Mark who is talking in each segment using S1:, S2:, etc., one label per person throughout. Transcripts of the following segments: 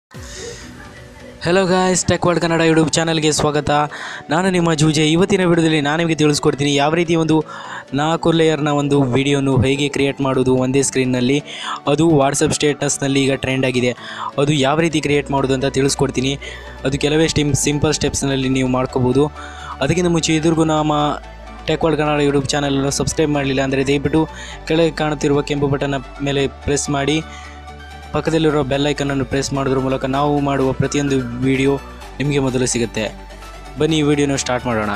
S1: Hello guys tech world Kannada YouTube ಚಾನಲ್ಗೆ ಸ್ವಾಗತ ನಾನು ನಿಮ್ಮ ಜೂಜೆ ಇವತ್ತಿನ ವಿಡಿಯೋದಲ್ಲಿ ನಾನು ನಿಮಗೆ ತಿಳಿಸ್ಕೊಡ್ತೀನಿ ಯಾವ ರೀತಿ ಒಂದು ನಾಲ್ಕು ಲೇಯರ್ನ ಒಂದು ವಿಡಿಯೋನು ಹೇಗೆ ಕ್ರಿಯೇಟ್ ಮಾಡೋದು ಒಂದೇ ಸ್ಕ್ರೀನ್ನಲ್ಲಿ ಅದು ವಾಟ್ಸಪ್ ಸ್ಟೇಟಸ್ನಲ್ಲಿ ಈಗ ಟ್ರೆಂಡ್ ಆಗಿದೆ ಅದು ಯಾವ ರೀತಿ ಕ್ರಿಯೇಟ್ ಮಾಡೋದು ಅಂತ ತಿಳಿಸ್ಕೊಡ್ತೀನಿ ಅದು ಕೆಲವೇ ಸ್ಟಿಮ್ ಸಿಂಪಲ್ ಸ್ಟೆಪ್ಸ್ನಲ್ಲಿ ನೀವು ಮಾಡ್ಕೋಬೋದು ಅದಕ್ಕಿಂತ ಮುಂಚೆ ಇದ್ರಿಗೂ ನಮ್ಮ ಟೆಕ್ ವರ್ಲ್ಡ್ ಕನ್ನಡ ಯೂಟ್ಯೂಬ್ ಚಾನಲನ್ನು ಸಬ್ಸ್ಕ್ರೈಬ್ ಮಾಡಲಿಲ್ಲ ಅಂದರೆ ದಯವಿಟ್ಟು ಕೆಳಗೆ ಕಾಣುತ್ತಿರುವ ಕೆಂಪು ಬಟನ್ನ ಮೇಲೆ ಪ್ರೆಸ್ ಮಾಡಿ ಪಕ್ಕದಲ್ಲಿರೋ ಬೆಲ್ ಐಕನನ್ನು ಪ್ರೆಸ್ ಮಾಡೋದ್ರ ಮೂಲಕ ನಾವು ಮಾಡುವ ಪ್ರತಿಯೊಂದು ವಿಡಿಯೋ ನಿಮಗೆ ಮೊದಲು ಸಿಗುತ್ತೆ ಬನ್ನಿ ಈ ವಿಡಿಯೋನ ಸ್ಟಾರ್ಟ್ ಮಾಡೋಣ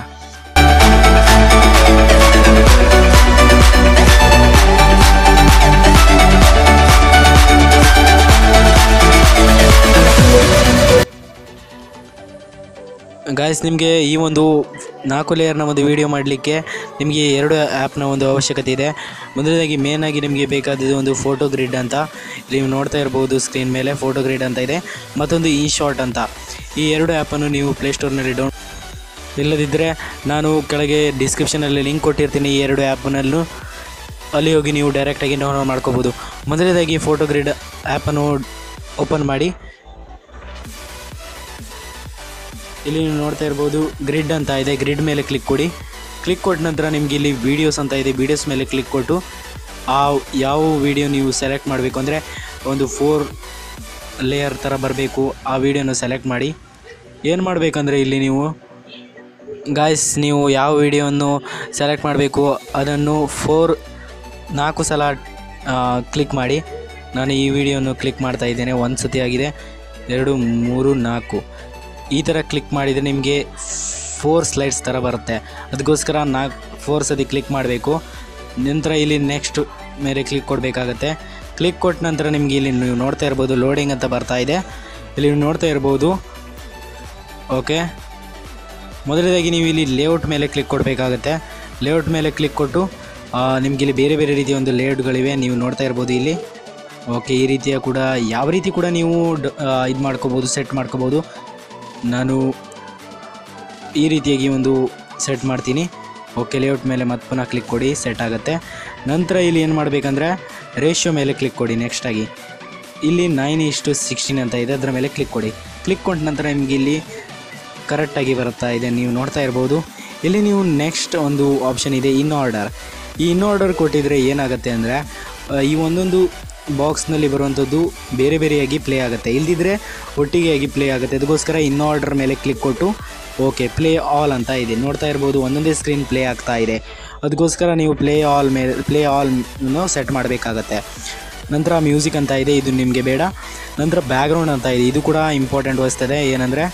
S1: ಗಾಯ್ಸ್ ನಿಮಗೆ ಈ ಒಂದು ನಾಲ್ಕು ಲೇಯರ್ನ ಒಂದು ವಿಡಿಯೋ ಮಾಡಲಿಕ್ಕೆ ನಿಮಗೆ ಎರಡು ಆ್ಯಪ್ನ ಒಂದು ಅವಶ್ಯಕತೆ ಇದೆ ಮೊದಲನೇದಾಗಿ ಮೇನಾಗಿ ನಿಮಗೆ ಬೇಕಾದದ್ದು ಒಂದು ಫೋಟೋ ಗ್ರಿಡ್ ಅಂತ ಇಲ್ಲಿ ನೀವು ನೋಡ್ತಾ ಇರ್ಬೋದು ಸ್ಕ್ರೀನ್ ಮೇಲೆ ಫೋಟೋ ಗ್ರಿಡ್ ಅಂತ ಇದೆ ಮತ್ತೊಂದು ಈ ಶಾರ್ಟ್ ಅಂತ ಈ ಎರಡು ಆ್ಯಪನ್ನು ನೀವು ಪ್ಲೇಸ್ಟೋರ್ನಲ್ಲಿ ಡೌನ್ ಇಲ್ಲದಿದ್ದರೆ ನಾನು ಕೆಳಗೆ ಡಿಸ್ಕ್ರಿಪ್ಷನಲ್ಲಿ ಲಿಂಕ್ ಕೊಟ್ಟಿರ್ತೀನಿ ಈ ಎರಡು ಆ್ಯಪ್ನಲ್ಲೂ ಅಲ್ಲಿ ಹೋಗಿ ನೀವು ಡೈರೆಕ್ಟಾಗಿ ಡೌನ್ಲೋಡ್ ಮಾಡ್ಕೋಬೋದು ಮೊದಲನೇದಾಗಿ ಫೋಟೋ ಗ್ರಿಡ್ ಆ್ಯಪನ್ನು ಓಪನ್ ಮಾಡಿ ಇಲ್ಲಿ ನೀವು ನೋಡ್ತಾ ಇರ್ಬೋದು ಗ್ರಿಡ್ ಅಂತ ಇದೆ ಗ್ರಿಡ್ ಮೇಲೆ ಕ್ಲಿಕ್ ಕೊಡಿ ಕ್ಲಿಕ್ ಕೊಟ್ಟ ನಂತರ ನಿಮಗೆ ಇಲ್ಲಿ ವೀಡಿಯೋಸ್ ಅಂತ ಇದೆ ವೀಡಿಯೋಸ್ ಮೇಲೆ ಕ್ಲಿಕ್ ಕೊಟ್ಟು ಆ ಯಾವ ವಿಡಿಯೋ ನೀವು ಸೆಲೆಕ್ಟ್ ಮಾಡಬೇಕು ಅಂದರೆ ಒಂದು ಫೋರ್ ಲೇಯರ್ ಥರ ಬರಬೇಕು ಆ ವಿಡಿಯೋನ ಸೆಲೆಕ್ಟ್ ಮಾಡಿ ಏನು ಮಾಡಬೇಕಂದ್ರೆ ಇಲ್ಲಿ ನೀವು ಗಾಯ್ಸ್ ನೀವು ಯಾವ ವಿಡಿಯೋವನ್ನು ಸೆಲೆಕ್ಟ್ ಮಾಡಬೇಕು ಅದನ್ನು ಫೋರ್ ನಾಲ್ಕು ಸಲ ಕ್ಲಿಕ್ ಮಾಡಿ ನಾನು ಈ ವಿಡಿಯೋನು ಕ್ಲಿಕ್ ಮಾಡ್ತಾ ಇದ್ದೇನೆ ಒಂದು ಸತಿ ಆಗಿದೆ ಎರಡು ಮೂರು ನಾಲ್ಕು ಈ ಥರ ಕ್ಲಿಕ್ ಮಾಡಿದರೆ ನಿಮಗೆ ಫೋರ್ ಸ್ಲೈಡ್ಸ್ ಥರ ಬರುತ್ತೆ ಅದಕ್ಕೋಸ್ಕರ ನಾಲ್ಕು ಫೋರ್ ಸತಿ ಕ್ಲಿಕ್ ಮಾಡಬೇಕು ನಂತರ ಇಲ್ಲಿ ನೆಕ್ಸ್ಟ್ ಮೇಲೆ ಕ್ಲಿಕ್ ಕೊಡಬೇಕಾಗತ್ತೆ ಕ್ಲಿಕ್ ಕೊಟ್ಟ ನಂತರ ನಿಮಗೆ ಇಲ್ಲಿ ನೀವು ನೋಡ್ತಾ ಇರ್ಬೋದು ಲೋಡಿಂಗ್ ಅಂತ ಬರ್ತಾ ಇದೆ ಇಲ್ಲಿ ನೀವು ನೋಡ್ತಾ ಇರ್ಬೋದು ಓಕೆ ಮೊದಲನೇದಾಗಿ ನೀವು ಇಲ್ಲಿ ಲೇಔಟ್ ಮೇಲೆ ಕ್ಲಿಕ್ ಕೊಡಬೇಕಾಗತ್ತೆ ಲೇಔಟ್ ಮೇಲೆ ಕ್ಲಿಕ್ ಕೊಟ್ಟು ನಿಮಗೆ ಇಲ್ಲಿ ಬೇರೆ ಬೇರೆ ರೀತಿಯ ಒಂದು ಲೇಔಟ್ಗಳಿವೆ ನೀವು ನೋಡ್ತಾ ಇರ್ಬೋದು ಇಲ್ಲಿ ಓಕೆ ಈ ರೀತಿಯ ಕೂಡ ಯಾವ ರೀತಿ ಕೂಡ ನೀವು ಇದು ಮಾಡ್ಕೋಬೋದು ಸೆಟ್ ಮಾಡ್ಕೋಬೋದು ನಾನು ಈ ರೀತಿಯಾಗಿ ಒಂದು ಸೆಟ್ ಮಾಡ್ತೀನಿ ಓಕೆ ಲೇಔಟ್ ಮೇಲೆ ಮತ್ತೆ ಪುನಃ ಕ್ಲಿಕ್ ಕೊಡಿ ಸೆಟ್ ಆಗುತ್ತೆ ನಂತರ ಇಲ್ಲಿ ಏನು ಮಾಡಬೇಕಂದ್ರೆ ರೇಷಿಯೋ ಮೇಲೆ ಕ್ಲಿಕ್ ಕೊಡಿ ನೆಕ್ಸ್ಟಾಗಿ ಇಲ್ಲಿ ನೈನ್ ಇಷ್ಟು ಸಿಕ್ಸ್ಟೀನ್ ಅಂತ ಇದೆ ಅದರ ಮೇಲೆ ಕ್ಲಿಕ್ ಕೊಡಿ ಕ್ಲಿಕ್ ಕೊಟ್ಟ ನಂತರ ನಿಮಗೆ ಇಲ್ಲಿ ಕರೆಕ್ಟಾಗಿ ಬರುತ್ತಾ ಇದೆ ನೀವು ನೋಡ್ತಾ ಇರ್ಬೋದು ಇಲ್ಲಿ ನೀವು ನೆಕ್ಸ್ಟ್ ಒಂದು ಆಪ್ಷನ್ ಇದೆ ಇನ್ ಆರ್ಡರ್ ಈ ಇನ್ ಆರ್ಡರ್ ಕೊಟ್ಟಿದ್ರೆ ಏನಾಗುತ್ತೆ ಅಂದರೆ ಈ ಒಂದೊಂದು ಬಾಕ್ಸ್ನಲ್ಲಿ ಬರುವಂಥದ್ದು ಬೇರೆ ಬೇರೆಯಾಗಿ ಪ್ಲೇ ಆಗುತ್ತೆ ಇಲ್ದಿದ್ರೆ ಒಟ್ಟಿಗೆ ಆಗಿ ಪ್ಲೇ ಆಗುತ್ತೆ ಅದಕ್ಕೋಸ್ಕರ ಇನ್ ಆರ್ಡರ್ ಮೇಲೆ ಕ್ಲಿಕ್ ಕೊಟ್ಟು ಓಕೆ ಪ್ಲೇ ಆಲ್ ಅಂತ ಇದೆ ನೋಡ್ತಾ ಇರ್ಬೋದು ಒಂದೊಂದೇ ಸ್ಕ್ರೀನ್ ಪ್ಲೇ ಆಗ್ತಾ ಇದೆ ಅದಕ್ಕೋಸ್ಕರ ನೀವು ಪ್ಲೇ ಆಲ್ ಮೇಲೆ ಪ್ಲೇ ಆಲ್ ಸೆಟ್ ಮಾಡಬೇಕಾಗತ್ತೆ ನಂತರ ಮ್ಯೂಸಿಕ್ ಅಂತ ಇದೆ ಇದು ನಿಮಗೆ ಬೇಡ ನಂತರ ಬ್ಯಾಕ್ಗ್ರೌಂಡ್ ಅಂತ ಇದೆ ಇದು ಕೂಡ ಇಂಪಾರ್ಟೆಂಟ್ ವಹಿಸ್ತದೆ ಏನಂದರೆ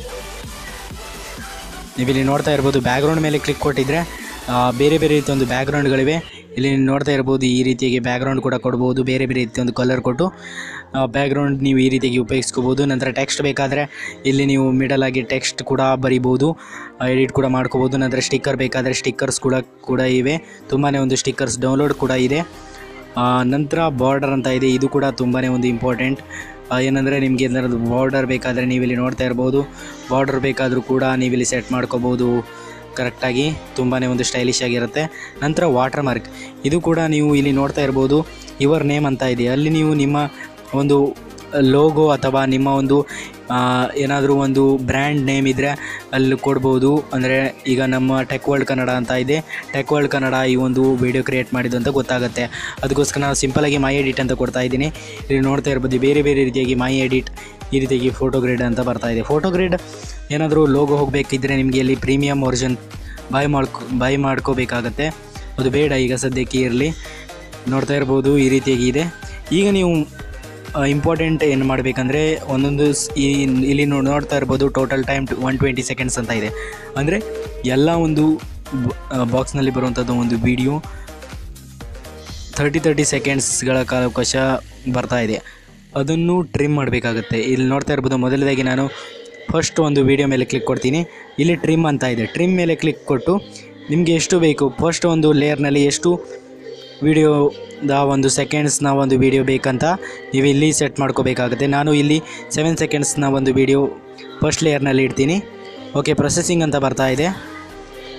S1: ನೀವಿಲ್ಲಿ ನೋಡ್ತಾ ಇರ್ಬೋದು ಬ್ಯಾಕ್ಗ್ರೌಂಡ್ ಮೇಲೆ ಕ್ಲಿಕ್ ಕೊಟ್ಟಿದ್ರೆ ಆ, ಬೇರೆ ಬೇರೆ ರೀತಿಯ ಒಂದು ಬ್ಯಾಕ್ಗ್ರೌಂಡ್ಗಳಿವೆ ಇಲ್ಲಿ ನೀವು ನೋಡ್ತಾ ಇರ್ಬೋದು ಈ ರೀತಿಯಾಗಿ ಬ್ಯಾಕ್ಗ್ರೌಂಡ್ ಕೂಡ ಕೊಡ್ಬೋದು ಬೇರೆ ಬೇರೆ ರೀತಿಯ ಒಂದು ಕಲರ್ ಕೊಟ್ಟು ಬ್ಯಾಕ್ಗ್ರೌಂಡ್ ನೀವು ಈ ರೀತಿಯಾಗಿ ಉಪಯೋಗಿಸ್ಕೋಬೋದು ನಂತರ ಟೆಕ್ಸ್ಟ್ ಬೇಕಾದರೆ ಇಲ್ಲಿ ನೀವು ಮಿಡಲ್ ಆಗಿ ಟೆಕ್ಸ್ಟ್ ಕೂಡ ಬರಿಬೋದು ಎಡಿಟ್ ಕೂಡ ಮಾಡ್ಕೋಬೋದು ನಂತರ ಸ್ಟಿಕ್ಕರ್ ಬೇಕಾದರೆ ಸ್ಟಿಕ್ಕರ್ಸ್ ಕೂಡ ಕೂಡ ಇವೆ ತುಂಬಾ ಒಂದು ಸ್ಟಿಕ್ಕರ್ಸ್ ಡೌನ್ಲೋಡ್ ಕೂಡ ಇದೆ ಆ, ನಂತರ ಬಾರ್ಡರ್ ಅಂತ ಇದೆ ಇದು ಕೂಡ ತುಂಬಾ ಒಂದು ಇಂಪಾರ್ಟೆಂಟ್ ಏನಂದರೆ ನಿಮಗೆ ಏನಾದ್ರು ಬಾರ್ಡರ್ ಬೇಕಾದರೆ ನೀವಿಲ್ಲಿ ನೋಡ್ತಾ ಇರ್ಬೋದು ಬಾರ್ಡರ್ ಬೇಕಾದರೂ ಕೂಡ ನೀವಿಲ್ಲಿ ಸೆಟ್ ಮಾಡ್ಕೋಬೋದು ಕರೆಕ್ಟಾಗಿ ತುಂಬಾ ಒಂದು ಸ್ಟೈಲಿಶ್ ಆಗಿರುತ್ತೆ ನಂತರ ವಾಟರ್ ಮಾರ್ಕ್ ಇದು ಕೂಡ ನೀವು ಇಲ್ಲಿ ನೋಡ್ತಾ ಇರ್ಬೋದು ಯುವರ್ ನೇಮ್ ಅಂತ ಇದೆ ಅಲ್ಲಿ ನೀವು ನಿಮ್ಮ ಒಂದು ಲೋಗೋ ಅಥವಾ ನಿಮ್ಮ ಒಂದು ಏನಾದರೂ ಒಂದು ಬ್ರ್ಯಾಂಡ್ ನೇಮ್ ಇದ್ದರೆ ಅಲ್ಲಿ ಕೊಡ್ಬೋದು ಅಂದರೆ ಈಗ ನಮ್ಮ ಟೆಕ್ ವರ್ಲ್ಡ್ ಕನ್ನಡ ಅಂತ ಇದೆ ಟೆಕ್ ವರ್ಲ್ಡ್ ಕನ್ನಡ ಈ ಒಂದು ವಿಡಿಯೋ ಕ್ರಿಯೇಟ್ ಮಾಡಿದ್ದು ಅಂತ ಗೊತ್ತಾಗುತ್ತೆ ಅದಕ್ಕೋಸ್ಕರ ನಾನು ಸಿಂಪಲಾಗಿ ಮೈ ಎಡಿಟ್ ಅಂತ ಕೊಡ್ತಾ ಇದ್ದೀನಿ ಇಲ್ಲಿ ನೋಡ್ತಾ ಇರ್ಬೋದು ಬೇರೆ ಬೇರೆ ರೀತಿಯಾಗಿ ಮೈ ಎಡಿಟ್ ಈ ರೀತಿಯಾಗಿ ಫೋಟೋ ಗ್ರೇಡ್ ಅಂತ ಬರ್ತಾ ಇದೆ ಫೋಟೋ ಗ್ರೇಡ್ ಏನಾದರೂ ಲೋಗೋ ಹೋಗಬೇಕಿದ್ರೆ ನಿಮಗೆ ಇಲ್ಲಿ ಪ್ರೀಮಿಯಂ ವರ್ಷನ್ ಬೈ ಮಾಡ್ಕೊ ಬೈ ಮಾಡ್ಕೋಬೇಕಾಗತ್ತೆ ಅದು ಬೇಡ ಈಗ ಸದ್ಯಕ್ಕೆ ಇರಲಿ ನೋಡ್ತಾ ಇರ್ಬೋದು ಈ ರೀತಿಯಾಗಿ ಇದೆ ಈಗ ನೀವು ಇಂಪಾರ್ಟೆಂಟ್ ಏನು ಮಾಡಬೇಕಂದ್ರೆ ಒಂದೊಂದು ಸ್- ಈ ಇಲ್ಲಿ ನೋ- ನೋಡ್ತಾ ಇರ್ಬೋದು total time one twenty seconds ಅಂತ ಇದೆ ಅಂದರೆ ಎಲ್ಲ ಒಂದು ಬಾಕ್ಸ್ನಲ್ಲಿ ಬರುವಂಥದ್ದು ಒಂದು ವಿಡಿಯೋ ತರ್ಟಿ ತರ್ಟಿ ಸೆಕೆಂಡ್ಸ್ಗಳ ಕಾಲಾವಕಾಶ ಬರ್ತಾ ಇದೆ ಅದನ್ನು ಟ್ರಿಮ್ ಮಾಡಬೇಕಾಗುತ್ತೆ ಇಲ್ಲಿ ನೋಡ್ತಾ ಇರ್ಬೋದು ಮೊದಲದಾಗಿ ನಾನು ಫಸ್ಟ್ ಒಂದು ವಿಡಿಯೋ ಮೇಲೆ ಕ್ಲಿಕ್ ಕೊಡ್ತೀನಿ ಇಲ್ಲಿ ಟ್ರಿಮ್ ಅಂತ ಇದೆ ಟ್ರಿಮ್ ಮೇಲೆ ಕ್ಲಿಕ್ ಕೊಟ್ಟು ನಿಮಗೆ ಎಷ್ಟು ಬೇಕು ಫಸ್ಟ್ ಒಂದು ಲೇಯರ್ನಲ್ಲಿ ಎಷ್ಟು ವಿಡಿಯೋದ ಒಂದು ಸೆಕೆಂಡ್ಸ್ನ ಒಂದು ವಿಡಿಯೋ ಬೇಕಂತ ನೀವು ಇಲ್ಲಿ ಸೆಟ್ ಮಾಡ್ಕೋಬೇಕಾಗುತ್ತೆ ನಾನು ಇಲ್ಲಿ ಸೆವೆನ್ ಸೆಕೆಂಡ್ಸ್ನ ಒಂದು ವಿಡಿಯೋ ಫಸ್ಟ್ ಲೇಯರ್ನಲ್ಲಿ ಇಡ್ತೀನಿ ಓಕೆ ಪ್ರೊಸೆಸಿಂಗ್ ಅಂತ ಬರ್ತಾ ಇದೆ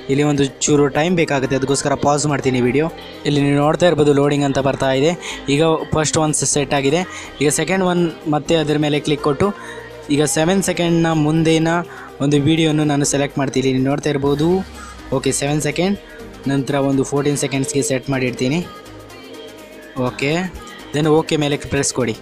S1: ಇಲ್ಲಿ ಒಂದು ಚೂರು ಟೈಮ್ ಬೇಕಾಗುತ್ತೆ ಅದಕ್ಕೋಸ್ಕರ ಪಾಸ್ ಮಾಡ್ತೀನಿ ವಿಡಿಯೋ ಇಲ್ಲಿ ನೀವು ನೋಡ್ತಾ ಇರ್ಬೋದು ಲೋಡಿಂಗ್ ಅಂತ ಬರ್ತಾ ಇದೆ ಈಗ ಫಸ್ಟ್ ಒನ್ ಸೆಟ್ ಆಗಿದೆ ಈಗ ಸೆಕೆಂಡ್ ಒನ್ ಮತ್ತೆ ಅದರ ಮೇಲೆ ಕ್ಲಿಕ್ ಕೊಟ್ಟು ಈಗ ಸೆವೆನ್ ಸೆಕೆಂಡ್ನ ಮುಂದಿನ ಒಂದು ವಿಡಿಯೋನು ನಾನು ಸೆಲೆಕ್ಟ್ ಮಾಡ್ತೀನಿ ನೀವು ನೋಡ್ತಾ ಇರ್ಬೋದು ಓಕೆ ಸೆವೆನ್ ಸೆಕೆಂಡ್ ನಂತರ ಒಂದು ಫೋರ್ಟೀನ್ ಸೆಕೆಂಡ್ಸ್ಗೆ ಸೆಟ್ ಮಾಡಿರ್ತೀನಿ ಓಕೆ ದೆನ್ ಓಕೆ ಮೇಲೆ ಪ್ರೆಸ್ ಕೊಡಿ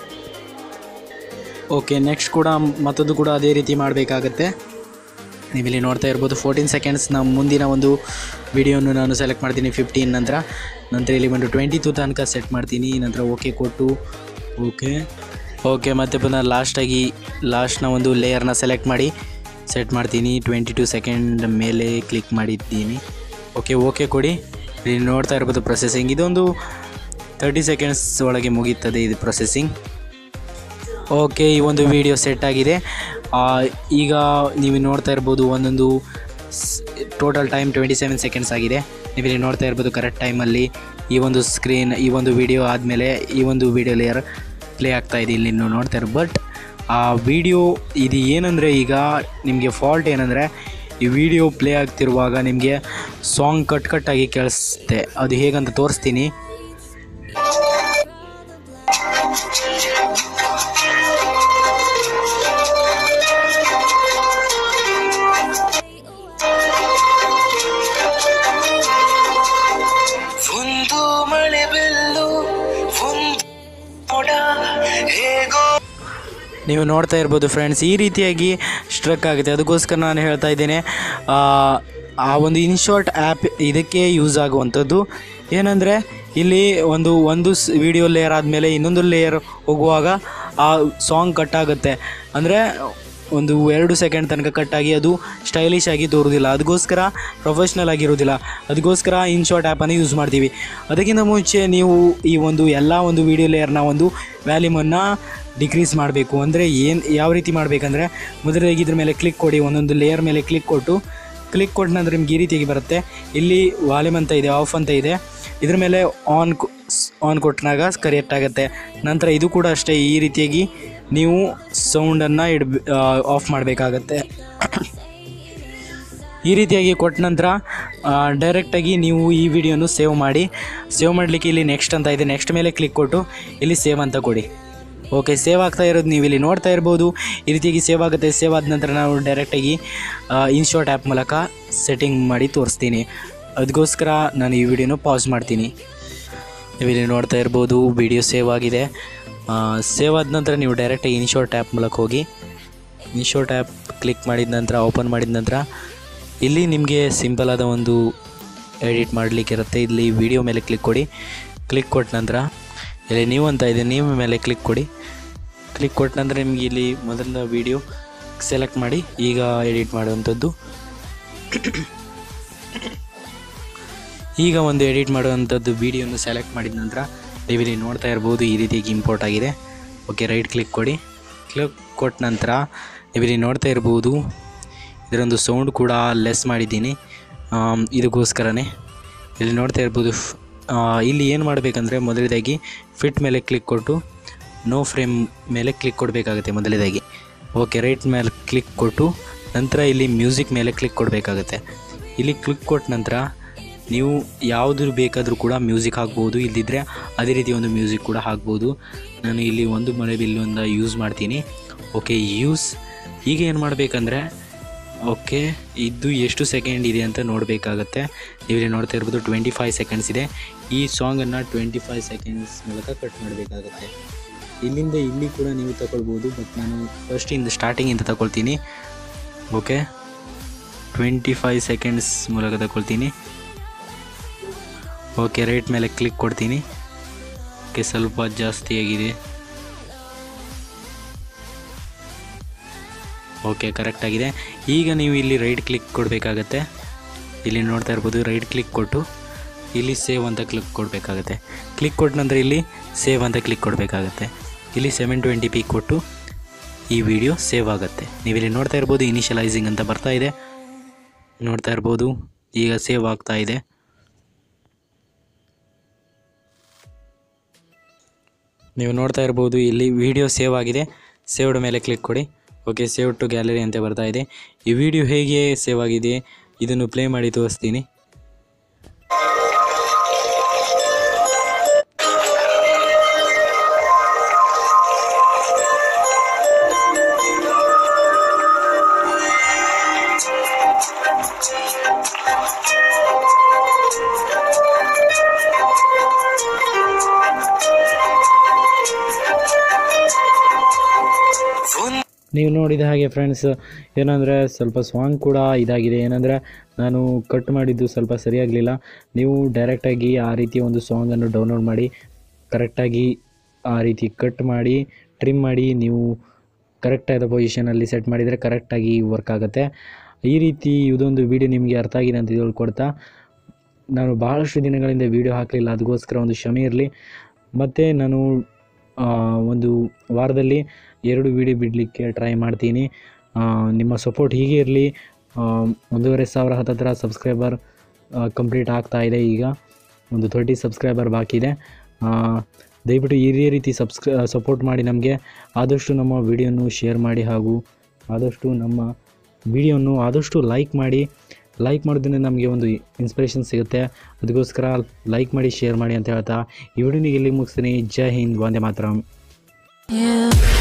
S1: ಓಕೆ ನೆಕ್ಸ್ಟ್ ಕೂಡ ಮತ್ತೊಂದು ಕೂಡ ಅದೇ ರೀತಿ ಮಾಡಬೇಕಾಗತ್ತೆ ನೀವಿಲ್ಲಿ ನೋಡ್ತಾ ಇರ್ಬೋದು ಫೋರ್ಟೀನ್ ಸೆಕೆಂಡ್ಸ್ನ ಮುಂದಿನ ಒಂದು ವಿಡಿಯೋನು ನಾನು ಸೆಲೆಕ್ಟ್ ಮಾಡ್ತೀನಿ ಫಿಫ್ಟೀನ್ ನಂತರ ನಂತರ ಇಲ್ಲಿ ಬಂದು ಟ್ವೆಂಟಿ ಟು ತನಕ ಸೆಟ್ ಮಾಡ್ತೀನಿ ನಂತರ ಓಕೆ ಕೊಟ್ಟು ಓಕೆ ಓಕೆ ಮತ್ತು ಪುನಃ ಲಾಸ್ಟಾಗಿ ಲಾಸ್ಟ್ನ ಒಂದು ಲೇಯರ್ನ ಸೆಲೆಕ್ಟ್ ಮಾಡಿ ಸೆಟ್ ಮಾಡ್ತೀನಿ ಟ್ವೆಂಟಿ ಟು ಸೆಕೆಂಡ್ ಮೇಲೆ ಕ್ಲಿಕ್ ಮಾಡಿದ್ದೀನಿ ಓಕೆ ಓಕೆ ಕೊಡಿ ಇಲ್ಲಿ ನೋಡ್ತಾ ಇರ್ಬೋದು ಪ್ರೊಸೆಸಿಂಗ್ ಇದೊಂದು ತರ್ಟಿ ಸೆಕೆಂಡ್ಸ್ ಒಳಗೆ ಮುಗೀತದೆ ಇದು ಪ್ರೊಸೆಸಿಂಗ್ ಓಕೆ ಈ ಒಂದು ವಿಡಿಯೋ ಸೆಟ್ ಆಗಿದೆ ಆ, ಈಗ ನೀವು ನೋಡ್ತಾ ಇರ್ಬೋದು ಒಂದೊಂದು total time twenty seven seconds ಆಗಿದೆ ನೀವು ಇಲ್ಲಿ ನೋಡ್ತಾ ಇರ್ಬೋದು ಕರೆಕ್ಟ್ ಟೈಮಲ್ಲಿ ಈ ಒಂದು ಸ್ಕ್ರೀನ್ ಈ ಒಂದು ವಿಡಿಯೋ ಆದಮೇಲೆ ಈ ಒಂದು ವಿಡಿಯೋ ಲೇಯರ್ ಪ್ಲೇ ಆಗ್ತಾ ಇದೆ ಇಲ್ಲಿ ನೀವು ನೋಡ್ತಾ ಇರೋ ಬಟ್ ಆ ವಿಡಿಯೋ ಇದು ಏನಂದರೆ ಈಗ ನಿಮಗೆ ಫಾಲ್ಟ್ ಏನಂದರೆ ಈ ವಿಡಿಯೋ ಪ್ಲೇ ಆಗ್ತಿರುವಾಗ ನಿಮಗೆ ಸಾಂಗ್ ಕಟ್ ಕಟ್ಟಾಗಿ ಕೇಳಿಸುತ್ತೆ ಅದು ಹೇಗಂತ ತೋರಿಸ್ತೀನಿ
S2: ಒಂದು ಮಳೆ ಬೆಲ್ಲು ಒಂದು ಮೋಡ ಹೇಗೋ
S1: ನೀವು ನೋಡ್ತಾ ಇರ್ಬೋದು ಫ್ರೆಂಡ್ಸ್ ಈ ರೀತಿಯಾಗಿ ಸ್ಟ್ರಕ್ ಆಗುತ್ತೆ ಅದಕ್ಕೋಸ್ಕರ ನಾನು ಹೇಳ್ತಾ ಇದ್ದೇನೆ ಆ, ಆ ಒಂದು ಇನ್ಶಾರ್ಟ್ ಆ್ಯಪ್ ಇದಕ್ಕೆ ಯೂಸ್ ಆಗುವಂಥದ್ದು ಏನಂದರೆ ಇಲ್ಲಿ ಒಂದು ಒಂದು ವಿಡಿಯೋ ಲೇಯರ್ ಆದಮೇಲೆ ಇನ್ನೊಂದು ಲೇಯರ್ ಹೋಗುವಾಗ ಆ ಸಾಂಗ್ ಕಟ್ ಆಗುತ್ತೆ ಅಂದರೆ ಒಂದು ಎರಡು ಸೆಕೆಂಡ್ ತನಕ ಕಟ್ಟಾಗಿ ಅದು ಸ್ಟೈಲಿಶ್ ಆಗಿ ತೋರುವುದಿಲ್ಲ ಅದಕ್ಕೋಸ್ಕರ ಪ್ರೊಫೆಷ್ನಲ್ ಆಗಿರೋದಿಲ್ಲ ಅದಕ್ಕೋಸ್ಕರ ಇನ್ಶಾರ್ಟ್ ಆ್ಯಪನ್ನು ಯೂಸ್ ಮಾಡ್ತೀವಿ ಅದಕ್ಕಿಂತ ಮುಂಚೆ ನೀವು ಈ ಒಂದು ಎಲ್ಲ ಒಂದು ವಿಡಿಯೋ ಲೇಯರ್ನ ಒಂದು ವ್ಯಾಲ್ಯೂಮನ್ನು ಡಿಕ್ರೀಸ್ ಮಾಡಬೇಕು ಅಂದರೆ ಏನು ಯಾವ ರೀತಿ ಮಾಡಬೇಕಂದ್ರೆ ಮೊದಲಾಗಿ ಇದ್ರ ಮೇಲೆ ಕ್ಲಿಕ್ ಕೊಡಿ ಒಂದೊಂದು ಲೇಯರ್ ಮೇಲೆ ಕ್ಲಿಕ್ ಕೊಟ್ಟು ಕ್ಲಿಕ್ ಕೊಟ್ಟ ನಂತರ ನಿಮ್ಗೆ ಈ ರೀತಿಯಾಗಿ ಬರುತ್ತೆ ಇಲ್ಲಿ ವಾಲ್ಯೂಮ್ ಅಂತ ಇದೆ ಆಫ್ ಅಂತ ಇದೆ ಇದ್ರ ಮೇಲೆ ಆನ್ ಆನ್ ಕೊಟ್ಟನಾಗ ಕರೆಕ್ಟ್ ಆಗುತ್ತೆ ನಂತರ ಇದು ಕೂಡ ಅಷ್ಟೇ ಈ ರೀತಿಯಾಗಿ ನೀವು ಸೌಂಡನ್ನು ಇಡ್ ಆಫ್ ಮಾಡಬೇಕಾಗತ್ತೆ ಈ ರೀತಿಯಾಗಿ ಕೊಟ್ಟ ನಂತರ ಡೈರೆಕ್ಟಾಗಿ ನೀವು ಈ ವಿಡಿಯೋನು ಸೇವ್ ಮಾಡಿ ಸೇವ್ ಮಾಡಲಿಕ್ಕೆ ಇಲ್ಲಿ ನೆಕ್ಸ್ಟ್ ಅಂತ ಇದೆ ನೆಕ್ಸ್ಟ್ ಮೇಲೆ ಕ್ಲಿಕ್ ಕೊಟ್ಟು ಇಲ್ಲಿ ಸೇವ್ ಅಂತ ಕೊಡಿ ಓಕೆ ಸೇವ್ ಆಗ್ತಾ ಇರೋದು ನೀವು ಇಲ್ಲಿ ನೋಡ್ತಾ ಇರ್ಬೋದು ಈ ರೀತಿಯಾಗಿ ಸೇವ್ ಆಗುತ್ತೆ ಸೇವ್ ಆದ ನಂತರ ನಾವು ಡೈರೆಕ್ಟಾಗಿ ಇನ್ಶಾರ್ಟ್ ಆ್ಯಪ್ ಮೂಲಕ ಸೆಟ್ಟಿಂಗ್ ಮಾಡಿ ತೋರಿಸ್ತೀನಿ ಅದಕ್ಕೋಸ್ಕರ ನಾನು ಈ ವಿಡಿಯೋನ ಪಾಸ್ ಮಾಡ್ತೀನಿ ನೀವು ಇಲ್ಲಿ ನೋಡ್ತಾ ಇರ್ಬೋದು ವಿಡಿಯೋ ಸೇವ್ ಆಗಿದೆ ಸೇವ್ ಆದ ನಂತರ ನೀವು ಡೈರೆಕ್ಟಾಗಿ ಇನ್ಶಾರ್ಟ್ ಆ್ಯಪ್ ಮೂಲಕ ಹೋಗಿ ಇನ್ಶಾರ್ಟ್ ಆ್ಯಪ್ ಕ್ಲಿಕ್ ಮಾಡಿದ ನಂತರ ಓಪನ್ ಮಾಡಿದ ನಂತರ ಇಲ್ಲಿ ನಿಮಗೆ ಸಿಂಪಲ್ ಆದ ಒಂದು ಎಡಿಟ್ ಮಾಡಲಿಕ್ಕೆ ಇರುತ್ತೆ ಇಲ್ಲಿ ವಿಡಿಯೋ ಮೇಲೆ ಕ್ಲಿಕ್ ಕೊಡಿ ಕ್ಲಿಕ್ ಕೊಟ್ಟ ನಂತರ ಇಲ್ಲಿ ನೀವು ಅಂತ ಇದೆ ನೀವು ಮೇಲೆ ಕ್ಲಿಕ್ ಕೊಡಿ ಕ್ಲಿಕ್ ಕೊಟ್ಟ ನಂತರ ನಿಮಗೆ ಇಲ್ಲಿ ಮೊದಲ ವಿಡಿಯೋ ಸೆಲೆಕ್ಟ್ ಮಾಡಿ ಈಗ ಎಡಿಟ್ ಮಾಡುವಂಥದ್ದು ಈಗ ಒಂದು ಎಡಿಟ್ ಮಾಡುವಂಥದ್ದು ವಿಡಿಯೋನ ಸೆಲೆಕ್ಟ್ ಮಾಡಿದ ನಂತರ ನೀವು ಇಲ್ಲಿ ನೋಡ್ತಾ ಇರ್ಬೋದು ಈ ರೀತಿಯಾಗಿ ಇಂಪೋರ್ಟ್ ಆಗಿದೆ ಓಕೆ ರೈಟ್ ಕ್ಲಿಕ್ ಕೊಡಿ ಕ್ಲಿಕ್ ಕೊಟ್ಟ ನಂತರ ನೀವು ಇಲ್ಲಿ ನೋಡ್ತಾ ಇರ್ಬೋದು ಇದರೊಂದು ಸೌಂಡ್ ಕೂಡ ಲೆಸ್ ಮಾಡಿದ್ದೀನಿ ಆಮ್, ಇದಕ್ಕೋಸ್ಕರನೇ ಇಲ್ಲಿ ನೋಡ್ತಾ ಇರ್ಬೋದು ಫ್- ಆ, ಇಲ್ಲಿ ಏನು ಮಾಡಬೇಕಂದ್ರೆ ಮೊದಲನೇದಾಗಿ ಫಿಟ್ ಮೇಲೆ ಕ್ಲಿಕ್ ಕೊಟ್ಟು ನೋ ಫ್ರೇಮ್ ಮೇಲೆ ಕ್ಲಿಕ್ ಕೊಡಬೇಕಾಗುತ್ತೆ ಮೊದಲನೇದಾಗಿ ಓಕೆ ರೈಟ್ ಮೇಲೆ ಕ್ಲಿಕ್ ಕೊಟ್ಟು ನಂತರ ಇಲ್ಲಿ ಮ್ಯೂಸಿಕ್ ಮೇಲೆ ಕ್ಲಿಕ್ ಕೊಡಬೇಕಾಗುತ್ತೆ ಇಲ್ಲಿ ಕ್ಲಿಕ್ ಕೊಟ್ಟ ನಂತರ ನೀವು ಯಾವುದು ಬೇಕಾದರೂ ಕೂಡ ಮ್ಯೂಸಿಕ್ ಹಾಕ್ಬೋದು ಇಲ್ದಿದ್ರೆ ಅದೇ ರೀತಿ ಒಂದು ಮ್ಯೂಸಿಕ್ ಕೂಡ ಹಾಕ್ಬೋದು ನಾನು ಇಲ್ಲಿ ಒಂದು ಮಳೆ ಬಿಲ್ಲೊಂದು ಯೂಸ್ ಮಾಡ್ತೀನಿ ಓಕೆ ಯೂಸ್ ಈಗ ಏನು ಮಾಡಬೇಕಂದ್ರೆ ಓಕೆ ಇದು ಎಷ್ಟು ಸೆಕೆಂಡ್ ಇದೆ ಅಂತ ನೋಡಬೇಕಾಗತ್ತೆ ನೀವು ಇಲ್ಲಿ ನೋಡ್ತಾ ಇರ್ಬೋದು ಟ್ವೆಂಟಿ ಫೈವ್ ಸೆಕೆಂಡ್ಸ್ ಇದೆ ಈ ಸಾಂಗನ್ನು ಟ್ವೆಂಟಿ ಫೈವ್ ಸೆಕೆಂಡ್ಸ್ ಮೂಲಕ ಕಟ್ ಮಾಡಬೇಕಾಗತ್ತೆ ಇಲ್ಲಿಂದ ಇಲ್ಲಿ ಕೂಡ ನೀವು ತಗೊಳ್ಬೋದು ಬಟ್ ನಾನು ಫಸ್ಟಿಂದ ಸ್ಟಾರ್ಟಿಂಗಿಂದ ತಗೊಳ್ತೀನಿ ಓಕೆ ಟ್ವೆಂಟಿ ಫೈವ್ ಸೆಕೆಂಡ್ಸ್ ಮೂಲಕ ತಗೊಳ್ತೀನಿ ಓಕೆ ರೈಟ್ ಮೇಲೆ ಕ್ಲಿಕ್ ಕೊಡ್ತೀನಿ ಓಕೆ ಸ್ವಲ್ಪ ಜಾಸ್ತಿ ಆಗಿದೆ ಓಕೆ ಕರೆಕ್ಟ್ ಆಗಿದೆ ಈಗ ನೀವು ಇಲ್ಲಿ ರೈಟ್ ಕ್ಲಿಕ್ ಕೊಡಬೇಕಾಗತ್ತೆ ಇಲ್ಲಿ ನೋಡ್ತಾ ಇರ್ಬೋದು ರೈಟ್ ಕ್ಲಿಕ್ ಕೊಟ್ಟು ಇಲ್ಲಿ ಸೇವ್ ಅಂತ ಕ್ಲಿಕ್ ಕೊಡಬೇಕಾಗತ್ತೆ ಕ್ಲಿಕ್ ಕೊಟ್ಟ ನಂತರ ಇಲ್ಲಿ ಸೇವ್ ಅಂತ ಕ್ಲಿಕ್ ಕೊಡಬೇಕಾಗತ್ತೆ ಇಲ್ಲಿ ಸೆವೆನ್ ಟ್ವೆಂಟಿ ಪಿ ಕೊಟ್ಟು ಈ ವಿಡಿಯೋ ಸೇವ್ ಆಗುತ್ತೆ ನೀವು ಇಲ್ಲಿ ನೋಡ್ತಾ ಇರ್ಬೋದು ಇನಿಷಿಯಲೈಸಿಂಗ್ ಅಂತ ಬರ್ತಾ ಇದೆ ನೋಡ್ತಾ ಇರ್ಬೋದು ಈಗ ಸೇವ್ ಆಗ್ತಾ ಇದೆ ನೀವು ನೋಡ್ತಾ ಇರ್ಬೋದು ಇಲ್ಲಿ ವಿಡಿಯೋ ಸೇವ್ ಆಗಿದೆ ಸೇವ್ಡ್ ಮೇಲೆ ಕ್ಲಿಕ್ ಕೊಡಿ ಓಕೆ ಸೇವ್ ಟು ಗ್ಯಾಲರಿ ಅಂತ ಬರ್ತಾ ಇದೆ ಈ ವಿಡಿಯೋ ಹೇಗೆ ಸೇವ್ ಆಗಿದೆ ಇದನ್ನು ಪ್ಲೇ ಮಾಡಿ ತೋರಿಸ್ತೀನಿ
S2: ಒಂದು
S1: ನೀವು ನೋಡಿದ ಹಾಗೆ ಫ್ರೆಂಡ್ಸ್ ಏನಂದರೆ ಸ್ವಲ್ಪ ಸಾಂಗ್ ಕೂಡ ಇದಾಗಿದೆ ಏನಂದರೆ ನಾನು ಕಟ್ ಮಾಡಿದ್ದು ಸ್ವಲ್ಪ ಸರಿಯಾಗಲಿಲ್ಲ ನೀವು ಡೈರೆಕ್ಟಾಗಿ ಆ ರೀತಿಯ ಒಂದು ಸಾಂಗನ್ನು ಡೌನ್ಲೋಡ್ ಮಾಡಿ ಕರೆಕ್ಟಾಗಿ ಆ ರೀತಿ ಕಟ್ ಮಾಡಿ ಟ್ರಿಮ್ ಮಾಡಿ ನೀವು ಕರೆಕ್ಟಾದ ಪೊಸಿಷನಲ್ಲಿ ಸೆಟ್ ಮಾಡಿದರೆ ಕರೆಕ್ಟಾಗಿ ವರ್ಕ್ ಆಗುತ್ತೆ ಈ ರೀತಿ ಇದೊಂದು ವಿಡಿಯೋ ನಿಮಗೆ ಅರ್ಥ ಆಗಿದೆ ಅಂತ ತಿಳ್ಕೊಡ್ತಾ ನಾನು ಭಾಳಷ್ಟು ದಿನಗಳಿಂದ ವೀಡಿಯೋ ಹಾಕಲಿಲ್ಲ ಅದಕ್ಕೋಸ್ಕರ ಒಂದು ಕ್ಷಮೆ ಇರಲಿ ಮತ್ತು ನಾನು ಆ, ಒಂದು ವಾರದಲ್ಲಿ ಎರಡು ವೀಡಿಯೋ ಬಿಡಲಿಕ್ಕೆ ಟ್ರೈ ಮಾಡ್ತೀನಿ ಆ, ನಿಮ್ಮ ಸಪೋರ್ಟ್ ಹೀಗೆ ಇರಲಿ ಒಂದೂವರೆ ಸಾವಿರ ಹತ್ತತ್ರ ಸಬ್ಸ್ಕ್ರೈಬರ್ ಕಂಪ್ಲೀಟ್ ಆಗ್ತಾ ಇದೆ ಈಗ ಒಂದು ತರ್ಟಿ ಸಬ್ಸ್ಕ್ರೈಬರ್ ಬಾಕಿ ಇದೆ ಆ, ದಯವಿಟ್ಟು ಇದೇ ರೀತಿ ಸಬ್ಸ್ಕ್ರೈ ಸಪೋರ್ಟ್ ಮಾಡಿ ನಮಗೆ ಆದಷ್ಟು ನಮ್ಮ ವಿಡಿಯೋನು ಶೇರ್ ಮಾಡಿ ಹಾಗೂ ಆದಷ್ಟು ನಮ್ಮ ವಿಡಿಯೋನು ಆದಷ್ಟು ಲೈಕ್ ಮಾಡಿ ಲೈಕ್ ಮಾಡೋದ್ರಿಂದ ನಮಗೆ ಒಂದು ಇನ್ಸ್ಪಿರೇಷನ್ ಸಿಗುತ್ತೆ ಅದಕ್ಕೋಸ್ಕರ ಲೈಕ್ ಮಾಡಿ ಶೇರ್ ಮಾಡಿ ಅಂತ ಹೇಳ್ತಾ ಈ ವಿಡಿಯೋನಿಗೆ ಇಲ್ಲಿ ಮುಗಿಸ್ತೀನಿ ಜೈ ಹಿಂದ್ ವಂದೇ ಮಾತರಂ
S3: Yeah.